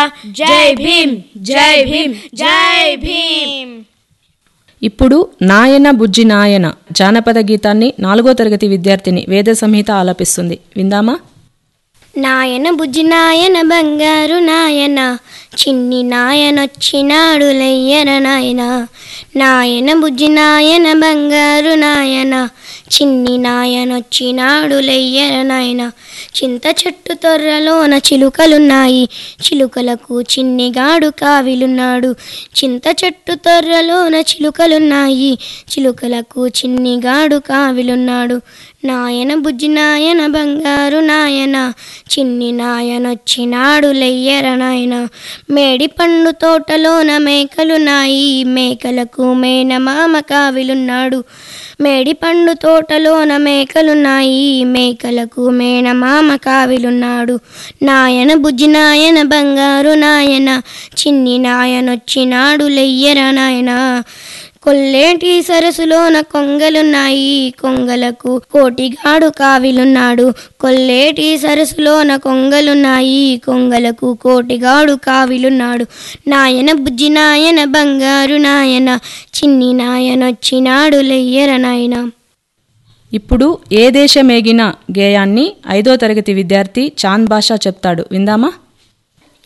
జై భీమ్ జై భీమ్ జై భీమ్ ఇప్పుడు నాయన బుజ్జి నాయన జానపద గీతాన్ని నాలుగో తరగతి విద్యార్థిని వేద సంహిత ఆలపిస్తుంది విందామా నాయన బుజ్జి నాయన బంగారు నాయన చిన్ని నాయనొచ్చినాడు లెయ్యర నాయన నాయన బుజ్జి నాయన బంగారు నాయన చిన్ని నాయనొచ్చినాడు లెయ్యర నాయన చింత చెట్టు తొర్రలోన చిలుకలున్నాయి చిలుకలకు చిన్నిగాడు కావిలున్నాడు చింత చెట్టు తొర్రలోన చిలుకలున్నాయి చిలుకలకు చిన్నిగాడు కావిలున్నాడు నాయన బుజ్జి నాయన బంగారు నాయన చిన్ని నాయనొచ్చినాడు లెయ్యర నాయన మేడి పండు తోటలోన మేకలున్నాయి మేకలకు మేనమామ కావిలున్నాడు మేడి పండు తోటలోన మేకలున్నాయి మేకలకు మేనమామ కావిలున్నాడు నాయన బుజ్జి నాయన బంగారు నాయన చిన్ని నాయనొచ్చినాడు లెయ్యర నాయన కొల్లేటి సరస్సులోన కొంగలున్నాయి కొంగలకు కోటిగాడు కావిలున్నాడు కొల్లేటి సరస్సులోన కొంగలున్నాయి కొంగలకు కోటిగాడు కావిలున్నాడు నాయన బుజ్జి నాయన బంగారు నాయన చిన్ని నాయనొచ్చినాడు లెయ్యర నాయన ఇప్పుడు ఏ దేశమేగిన గేయాన్ని ఐదో తరగతి విద్యార్థి చాంద్ బాషా చెప్తాడు విందామా